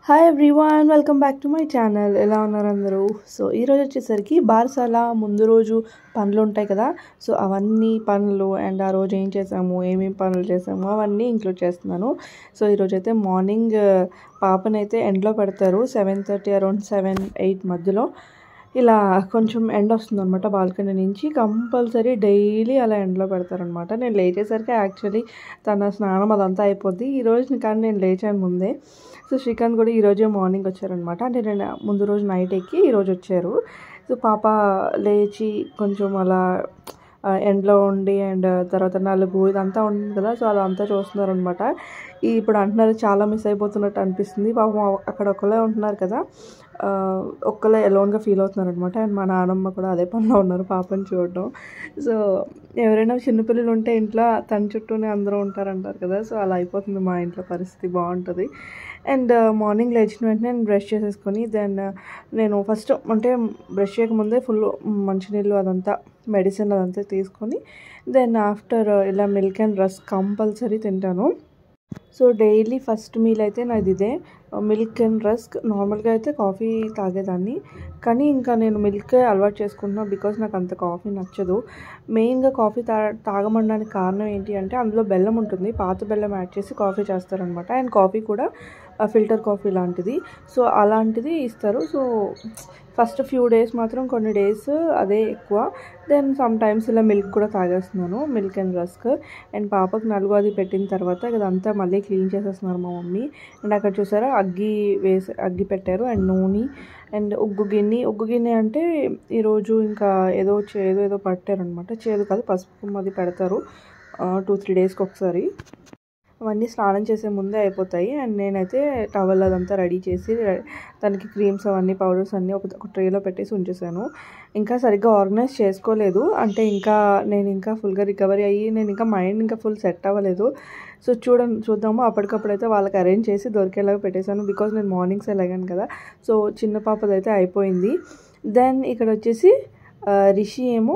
hi everyone welcome back to my channel ఎలా ఉన్నారు అందరూ సో ఈరోజు వచ్చేసరికి బార్సాల ముందు రోజు పనులు ఉంటాయి కదా సో అవన్నీ పనులు అండ్ ఆ రోజు ఏం చేసాము ఏమేమి పనులు చేసాము అవన్నీ ఇంక్లూడ్ చేస్తున్నాను సో ఈరోజు అయితే మార్నింగ్ పాపనైతే ఎండ్లో పెడతారు seven thirty around seven eight మధ్యలో ఇలా కొంచెం ఎండ వస్తుంది అనమాట బాల్కనీ నుంచి కంపల్సరీ డైలీ అలా ఎండలో పెడతారనమాట నేను లేచేసరికి యాక్చువల్లీ తన స్నానం అదంతా అయిపోద్ది ఈ రోజు కానీ నేను లేచాను ముందే సో శ్రీకాంత్ కూడా ఈరోజే మార్నింగ్ వచ్చారనమాట అంటే నేను ముందు రోజు నైట్ ఎక్కి ఈరోజు వచ్చారు సో పాప లేచి కొంచెం అలా ఆ, ఎండలో ఉండి అండ్ తర్వాత నలుగు ఇదంతా ఉంటుంది కదా సో అదంతా చూస్తున్నారు అనమాట ఇప్పుడు అంటున్నారు చాలా మిస్ అయిపోతున్నట్టు అనిపిస్తుంది పాపం అక్కడ ఒకళ్ళే ఉంటున్నారు కదా ఆ, ఒక్కళ్ళే ఎలోన్గా ఫీల్ అవుతున్నారు అనమాట అండ్ మా నాన్నమ్మ కూడా అదే పనిలో ఉన్నారు పాపని చూడడం సో ఎవరైనా చిన్నపిల్లలు ఉంటే ఇంట్లో తన చుట్టూనే అందరూ ఉంటారంటారు కదా సో అలా అయిపోతుంది మా ఇంట్లో పరిస్థితి బాగుంటుంది అండ్ మార్నింగ్ లేచిన వెంటనే నేను బ్రష్ చేసేసుకొని దెన్ నేను ఫస్ట్ అంటే బ్రష్ చేయకముందే ఫుల్ మంచినీళ్ళు అదంతా మెడిసిన్ అదంతా తీసుకొని దెన్ ఆఫ్టర్ ఇలా మిల్క్ అండ్ రస్ కంపల్సరీ తింటాను సో డైలీ ఫస్ట్ మీల్ అయితే నాది ఇదే మిల్క్ అండ్ రస్క్ నార్మల్గా అయితే కాఫీ తాగేదాన్ని కానీ ఇంకా నేను మిల్క్ అలవాటు చేసుకుంటున్నా బికాస్ నాకు అంత కాఫీ నచ్చదు మెయిన్గా కాఫీ తా తాగమనడానికి కారణం ఏంటి అంటే అందులో బెల్లం ఉంటుంది పాత బెల్లం యాడ్ చేసి కాఫీ చేస్తారనమాట అండ్ కాఫీ కూడా ఫిల్టర్ కాఫీ లాంటిది సో అలాంటిది ఇస్తారు సో ఫస్ట్ ఫ్యూ డేస్ మాత్రం కొన్ని డేస్ అదే ఎక్కువ దెన్ సమ్ టైమ్స్ ఇలా మిల్క్ కూడా తాగేస్తున్నాను మిల్క్ అండ్ రస్క్ అండ్ పాపకు నలుగు అది పెట్టిన తర్వాత ఇదంతా మళ్ళీ క్లీన్ చేసేస్తున్నారు మా మమ్మీ అండ్ అక్కడ చూసారా అగ్గి వేసి అగ్గి పెట్టారు అండ్ నూనె అండ్ ఉగ్గు గిన్నె ఉగ్గు గిన్నె అంటే ఈరోజు ఇంకా ఏదో చేదు ఏదో పట్టారనమాట చేదు కాదు పసుపు అది పెడతారు టూ త్రీ డేస్కి ఒకసారి అవన్నీ స్నానం చేసే ముందే అయిపోతాయి అండ్ నేనైతే టవల్ అదంతా రెడీ చేసి రె- తనకి క్రీమ్స్ అవన్నీ పౌడర్స్ అన్నీ ఒక ఒక ట్రేలో పెట్టేసి ఉంచేసాను ఇంకా సరిగ్గా ఆర్గనైజ్ చేసుకోలేదు అంటే ఇంకా నేను ఇంకా ఫుల్గా రికవరీ అయ్యి నేను ఇంకా మైండ్ ఇంకా ఫుల్ సెట్ అవ్వలేదు సో చూడండి చూద్దాము అప్పటికప్పుడు అయితే వాళ్ళకి అరేంజ్ చేసి దొరికేలాగా పెట్టేశాను బికాజ్ నేను మార్నింగ్స్ వెళ్ళగాను కదా సో చిన్న పాపదైతే అయిపోయింది దెన్ ఇక్కడ వచ్చేసి ఆ, రిషి ఏమో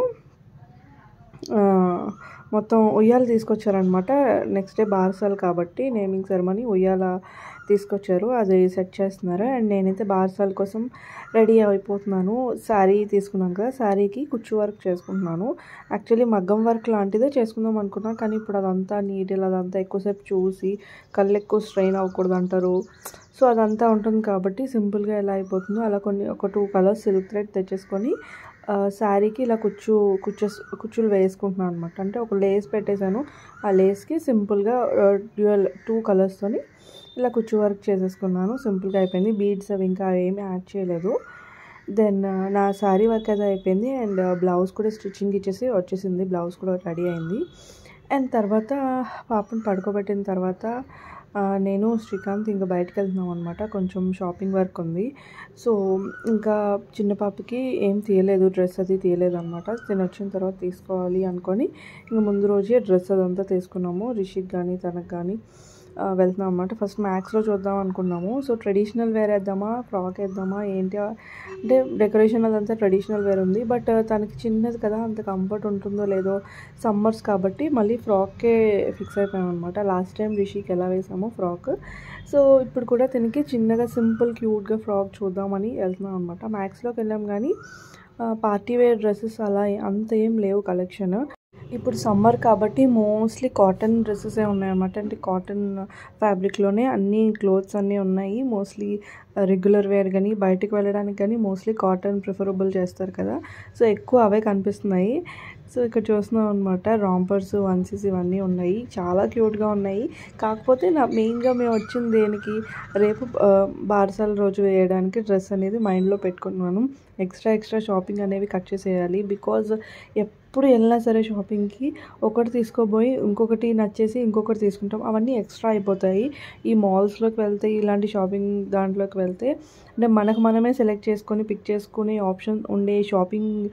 ఆ, మొత్తం ఉయ్యాల తీసుకొచ్చారనమాట నెక్స్ట్ డే బార్సాల్ కాబట్టి నేమింగ్ సెరమనీ ఉయ్యాల తీసుకొచ్చారు అది సెట్ చేస్తున్నారు అండ్ నేనైతే బార్సాల్ కోసం రెడీ అయిపోతున్నాను శారీ తీసుకున్నాను కదా శారీకి కుచ్చు వర్క్ చేసుకుంటున్నాను యాక్చువల్లీ మగ్గం వర్క్ లాంటిదే చేసుకుందాం అనుకున్నాను కానీ ఇప్పుడు అదంతా నీడిల్ అదంతా ఎక్కువసేపు చూసి కళ్ళు ఎక్కువ స్ట్రెయిన్ అవ్వకూడదు అంటారు సో అదంతా ఉంటుంది కాబట్టి సింపుల్గా ఎలా అయిపోతుందో అలా కొన్ని ఒక టూ కలర్స్ సిల్క్ థ్రెడ్ తెచ్చేసుకొని ఆ, శారీకి ఇలా కుచ్చు కుచ్చు కుచ్చులు వేసుకుంటున్నాను అనమాట అంటే ఒక లేస్ పెట్టేశాను ఆ లేస్కి సింపుల్గా డ్యూయల్ టూ కలర్స్తోని ఇలా కుచ్చు వర్క్ చేసేసుకున్నాను సింపుల్గా అయిపోయింది బీడ్స్ అవి ఇంకా ఏమీ యాడ్ చేయలేదు దెన్ నా శారీ వర్క్ అయితే అయిపోయింది అండ్ బ్లౌజ్ కూడా స్టిచ్చింగ్ ఇచ్చేసి వచ్చేసింది బ్లౌజ్ కూడా రెడీ అయింది అండ్ తర్వాత పాపను పడుకోబెట్టిన తర్వాత ఆ, నేను శ్రీకాంత్ ఇంకా బయటకు వెళ్తున్నాం అనమాట కొంచెం షాపింగ్ వర్క్ ఉంది సో ఇంకా చిన్న పాపకి ఏం తీయలేదు డ్రెస్ అది తీయలేదు అనమాట తిని వచ్చిన తర్వాత తీసుకోవాలి అనుకొని ఇంక ముందు రోజే డ్రెస్ అదంతా తీసుకున్నాము రిషిక్ కానీ తనకు కానీ ఆ, వెళ్తున్నాం అనమాట ఫస్ట్ మ్యాక్స్లో చూద్దాం అనుకున్నాము సో ట్రెడిషనల్ వేర్ వేద్దామా ఫ్రాక్ వేద్దామా ఏంటి అంటే డెకరేషన్ అదంతా ట్రెడిషనల్ వేర్ ఉంది బట్ తనకి చిన్నది కదా అంత కంఫర్ట్ ఉంటుందో లేదో సమ్మర్స్ కాబట్టి మళ్ళీ ఫ్రాక్కే ఫిక్స్ అయిపోయాం అనమాట లాస్ట్ టైం రిషికి ఎలా వేసామో ఫ్రాక్ సో ఇప్పుడు కూడా తనకి చిన్నగా సింపుల్ క్యూట్గా ఫ్రాక్ చూద్దామని వెళ్తున్నాం అనమాట మ్యాక్స్లోకి వెళ్ళాం కానీ పార్టీ వేర్ డ్రెస్సెస్ అలా అంత ఏం లేవు కలెక్షన్ ఇప్పుడు సమ్మర్ కాబట్టి మోస్ట్లీ కాటన్ డ్రెస్సెసే ఉన్నాయన్నమాట అంటే కాటన్ ఫ్యాబ్రిక్లోనే అన్ని క్లోత్స్ అన్నీ ఉన్నాయి మోస్ట్లీ రెగ్యులర్ వేర్ కానీ బయటికి వెళ్ళడానికి కానీ మోస్ట్లీ కాటన్ ప్రిఫరబుల్ చేస్తారు కదా సో ఎక్కువ అవే కనిపిస్తున్నాయి సో ఇక్కడ చూస్తున్నాం అనమాట రాంపర్స్ వన్సీస్ ఇవన్నీ ఉన్నాయి చాలా క్యూట్గా ఉన్నాయి కాకపోతే నా మెయిన్గా మేము వచ్చింది దేనికి రేపు ఆ, బారసాల రోజు వేయడానికి డ్రెస్ అనేది మైండ్లో పెట్టుకున్నాను ఎక్స్ట్రా ఎక్స్ట్రా షాపింగ్ అనేవి కట్ చేసేయాలి బికాజ్ ఎప్పుడు వెళ్ళినా సరే షాపింగ్కి ఒకటి తీసుకోబోయి ఇంకొకటి నచ్చేసి ఇంకొకటి తీసుకుంటాం అవన్నీ ఎక్స్ట్రా అయిపోతాయి ఈ మాల్స్లోకి వెళ్తే ఇలాంటి షాపింగ్ దాంట్లోకి వెళ్తే అంటే మనకు మనమే సెలెక్ట్ చేసుకొని పిక్ చేసుకునే ఆప్షన్ ఉండే షాపింగ్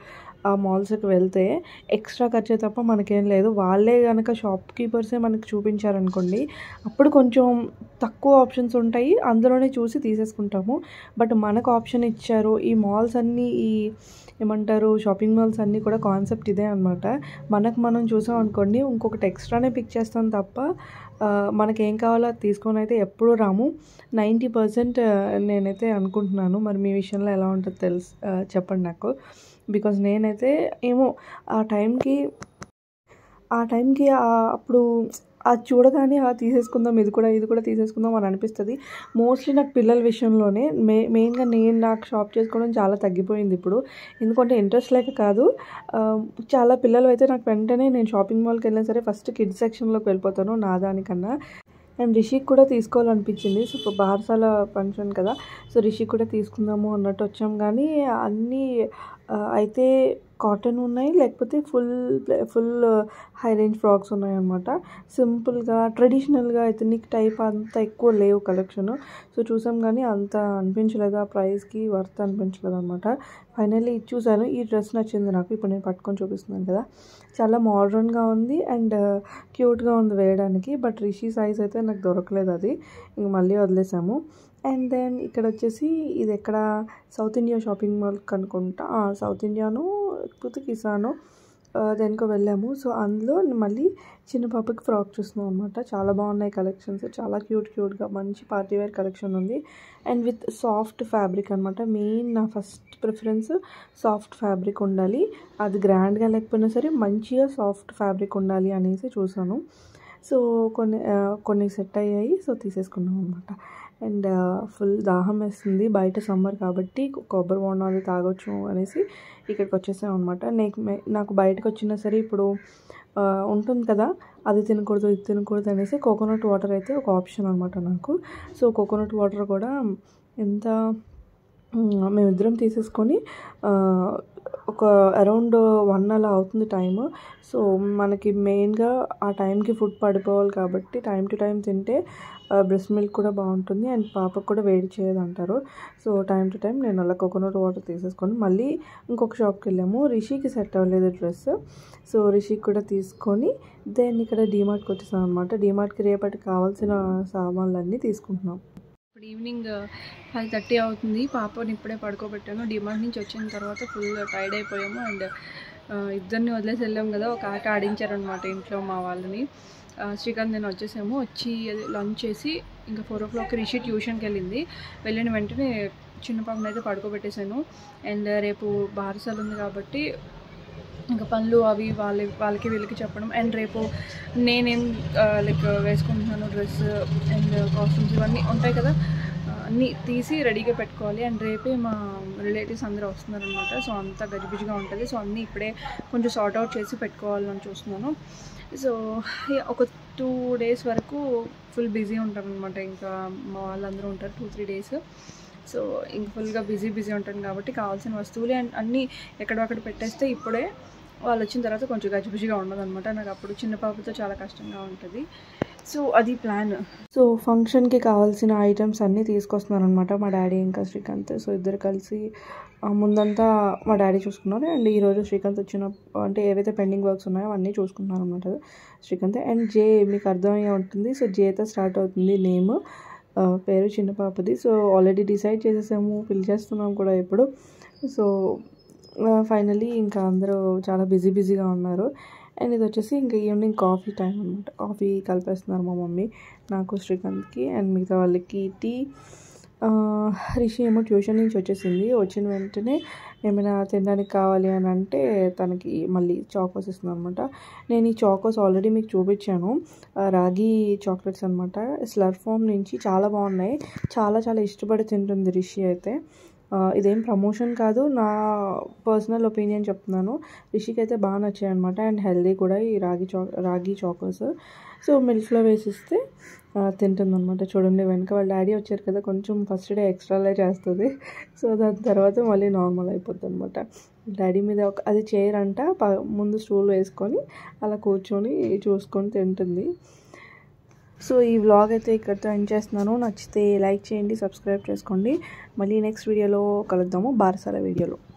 ఆ మాల్స్కి వెళ్తే ఎక్స్ట్రా ఖర్చే తప్ప మనకేం లేదు వాళ్ళే కనుక షాప్ కీపర్సే మనకి చూపించారనుకోండి అప్పుడు కొంచెం తక్కువ ఆప్షన్స్ ఉంటాయి అందులోనే చూసి తీసేసుకుంటాము బట్ మనకు ఆప్షన్ ఇచ్చారు ఈ మాల్స్ అన్నీ ఈ ఏమంటారు షాపింగ్ మాల్స్ అన్నీ కూడా కాన్సెప్ట్ ఇదే అనమాట మనకు మనం చూసాం అనుకోండి ఇంకొకటి ఎక్స్ట్రానే పిక్ చేస్తాం తప్ప ఆ, మనకేం కావాలో అది తీసుకొని అయితే ఎప్పుడూ రాము నైంటీ పర్సెంట్ నేనైతే అనుకుంటున్నాను మరి మీ విషయంలో ఎలా ఉంటుందో తెలుసు ఆ, చెప్పండి నాకు బికాజ్ నేనైతే ఏమో ఆ టైంకి ఆ టైంకి ఆ- అప్పుడు అది చూడగానే ఆ తీసేసుకుందాం ఇది కూడా ఇది కూడా తీసేసుకుందాం అని అనిపిస్తుంది మోస్ట్లీ నాకు పిల్లల విషయంలోనే మే మెయిన్గా నేను నాకు షాప్ చేసుకోవడం చాలా తగ్గిపోయింది ఇప్పుడు ఎందుకంటే ఇంట్రెస్ట్ లేక కాదు ఆ, చాలా పిల్లలు అయితే నాకు వెంటనే నేను షాపింగ్ మాల్కి వెళ్ళినా సరే ఫస్ట్ కిడ్స్ సెక్షన్లోకి వెళ్ళిపోతాను నా దానికన్నా అండ్ రిషిక్ కూడా తీసుకోవాలనిపించింది సో ఇప్పుడు బార్సాల ఫంక్షన్ కదా సో రిషిక్ కూడా తీసుకుందాము అన్నట్టు వచ్చాం కానీ అన్నీ ఆ, అయితే కాటన్ ఉన్నాయి లేకపోతే full full high range frocks ఉన్నాయి అనమాట సింపుల్గా ట్రెడిషనల్గా ఎథనిక్ టైప్ అంత ఎక్కువ లేవు కలెక్షన్ సో చూసాం కానీ అంత అనిపించలేదు ఆ ప్రైస్కి వర్త్ అనిపించలేదు అనమాట ఫైనల్లీ ఇది చూసాను ఈ డ్రెస్ నచ్చింది నాకు ఇప్పుడు నేను పట్టుకొని చూపిస్తున్నాను కదా చాలా మోడర్న్గా ఉంది అండ్ క్యూట్గా ఉంది వేయడానికి బట్ రిషి సైజ్ అయితే నాకు దొరకలేదు అది ఇంక మళ్ళీ వదిలేసాము అండ్ దెన్ ఇక్కడ వచ్చేసి ఇది ఎక్కడ సౌత్ ఇండియా షాపింగ్ మాల్ అనుకుంటా ఆ, సౌత్ ఇండియాను లేకపోతే కిసాను ఆ, దేనికో వెళ్ళాము సో అందులో మళ్ళీ చిన్న పాపకి ఫ్రాక్ చూస్తున్నాం అనమాట చాలా బాగున్నాయి కలెక్షన్స్ చాలా క్యూట్ క్యూట్గా మంచి పార్టీ వేర్ కలెక్షన్ ఉంది అండ్ విత్ సాఫ్ట్ ఫ్యాబ్రిక్ అనమాట మెయిన్ నా ఫస్ట్ ప్రిఫరెన్స్ సాఫ్ట్ ఫ్యాబ్రిక్ ఉండాలి అది గ్రాండ్గా లేకపోయినా సరే మంచిగా సాఫ్ట్ ఫ్యాబ్రిక్ ఉండాలి అనేసి చూసాను సో కొన్ని ఆ, కొన్ని సెట్ అయ్యాయి సో తీసేసుకున్నాం అనమాట అండ్ ఫుల్ దాహం వేస్తుంది బయట సమ్మర్ కాబట్టి కొబ్బరి బొండం అది తాగొచ్చు అనేసి ఇక్కడికి వచ్చేసాం అనమాట నాకు నాకు బయటకు వచ్చినా సరే ఇప్పుడు ఆ, ఉంటుంది కదా అది తినకూడదు ఇది తినకూడదు అనేసి కోకోనట్ వాటర్ అయితే ఒక ఆప్షన్ అనమాట నాకు సో కోకోనట్ వాటర్ కూడా ఎంత మ్, మేమిద్దరం తీసేసుకొని ఆ, ఒక అరౌండ్ వన్ అలా అవుతుంది టైం సో మనకి మెయిన్గా ఆ టైంకి ఫుడ్ పడిపోవాలి కాబట్టి టైం టు టైం తింటే బ్రెస్ట్ మిల్క్ కూడా బాగుంటుంది అండ్ పాపకు కూడా వేడి చేయదు అంటారు సో టైం టు టైం నేను అలా కోకోనట్ వాటర్ తీసేసుకొని మళ్ళీ ఇంకొక షాప్కి వెళ్ళాము రిషికి సెట్ అవ్వలేదు డ్రెస్ సో రిషికి కూడా తీసుకొని దెన్ ఇక్కడ డీమార్ట్కి వచ్చేసాం అనమాట డీమార్ట్కి రేపటికి కావాల్సిన సామాన్లన్నీ తీసుకుంటున్నాం ఇప్పుడు ఈవినింగ్ ఫైవ్ థర్టీ అవుతుంది పాపని ఇప్పుడే పడుకోబెట్టాను డిమాండ్ నుంచి వచ్చిన తర్వాత ఫుల్ టైర్డ్ అయిపోయాము అండ్ ఇద్దరిని వదిలేసి వెళ్ళాం కదా ఒక ఆట ఆడించారనమాట ఇంట్లో మా వాళ్ళని ఆ, శ్రీకాంత్ నేను వచ్చేసాము వచ్చి లంచ్ చేసి ఇంకా ఫోర్ ఓ క్లాక్ రిషి ట్యూషన్కి వెళ్ళింది వెళ్ళిన వెంటనే చిన్న పాపని అయితే పడుకోబెట్టేశాను అండ్ రేపు బారసాలు ఉంది కాబట్టి ఇంకా పనులు అవి వాళ్ళ వాళ్ళకి వీళ్ళకి చెప్పడం అండ్ రేపు నేనేం లైక్ వేసుకుంటున్నాను డ్రెస్ అండ్ కాస్ట్యూమ్స్ ఇవన్నీ ఉంటాయి కదా ఆ, అన్నీ తీసి రెడీగా పెట్టుకోవాలి అండ్ రేపే మా రిలేటివ్స్ అందరూ వస్తున్నారనమాట సో అంతా గజిబిజిగా ఉంటుంది సో అన్నీ ఇప్పుడే కొంచెం సార్ట్ అవుట్ చేసి పెట్టుకోవాలని చూస్తున్నాను సో ఒక టూ డేస్ వరకు ఫుల్ బిజీ ఉంటాను అనమాట ఇంకా మా వాళ్ళందరూ ఉంటారు టూ త్రీ డేస్ సో ఇంక ఫుల్గా బిజీ బిజీ ఉంటాను కాబట్టి కావాల్సిన వస్తువులు అండ్ అన్నీ ఎక్కడొక్కడ పెట్టేస్తే ఇప్పుడే వాళ్ళు వచ్చిన తర్వాత కొంచెం గజిబిజిగా ఉండదు అనమాట నాకు అప్పుడు చిన్న పాపతో చాలా కష్టంగా ఉంటుంది సో అది ప్లాన్ సో ఫంక్షన్కి కావాల్సిన ఐటమ్స్ అన్నీ తీసుకొస్తున్నారు అనమాట మా డాడీ ఇంకా శ్రీకాంత్ సో ఇద్దరు కలిసి ఆ, ముందంతా మా డాడీ చూసుకున్నారు అండ్ ఈరోజు శ్రీకాంత్ వచ్చిన అంటే ఏవైతే పెండింగ్ వర్క్స్ ఉన్నాయో అవన్నీ చూసుకుంటున్నారు అనమాట శ్రీకాంత్ అండ్ జే మీకు అర్థమయ్యే ఉంటుంది సో జేతో స్టార్ట్ అవుతుంది నేమ్ పేరు చిన్న పాపది సో ఆల్రెడీ డిసైడ్ చేసేసాము పిలిచేస్తున్నాం కూడా ఇప్పుడు సో ఫైనలీ ఇంకా అందరూ చాలా బిజీ బిజీగా ఉన్నారు అండ్ ఇది వచ్చేసి ఇంకా ఈవినింగ్ కాఫీ టైం అనమాట కాఫీ కలిపేస్తున్నారు మా మమ్మీ నాకు శ్రీకాంత్కి అండ్ మిగతా వాళ్ళకి టీ ఆ, రిషి ఏమో ట్యూషన్ నుంచి వచ్చేసింది వచ్చిన వెంటనే ఏమైనా తినడానికి కావాలి అని అంటే తనకి మళ్ళీ చాకోస్ ఇస్తుంది అనమాట నేను ఈ చాకోస్ ఆల్రెడీ మీకు చూపించాను ఆ, రాగి చాక్లెట్స్ అనమాట స్లర్ ఫామ్ నుంచి చాలా బాగున్నాయి చాలా చాలా ఇష్టపడి తింటుంది రిషి అయితే ఆ, ఇదేం ప్రమోషన్ కాదు నా పర్సనల్ ఒపీనియన్ చెప్తున్నాను రిషికి అయితే బాగా నచ్చాయి అనమాట అండ్ హెల్దీ కూడా ఈ రాగి చా రాగి చాకోస్ సో మిల్క్లో వేసిస్తే తింటుంది అనమాట చూడండి వెనక వాళ్ళ డాడీ వచ్చారు కదా కొంచెం ఫస్ట్ డే ఎక్స్ట్రాలే చేస్తుంది సో దాని తర్వాత మళ్ళీ నార్మల్ అయిపోద్ది అనమాట డాడీ మీద ఒక అది చైర్ అంట ప ముందు స్టూల్ వేసుకొని అలా కూర్చొని చూసుకొని తింటుంది సో ఈ వ్లాగ్ అయితే ఇక్కడితో ఎండ్ చేస్తున్నాను నచ్చితే లైక్ చేయండి సబ్స్క్రైబ్ చేసుకోండి మళ్ళీ నెక్స్ట్ వీడియోలో కలుద్దాము బారసాల వీడియోలో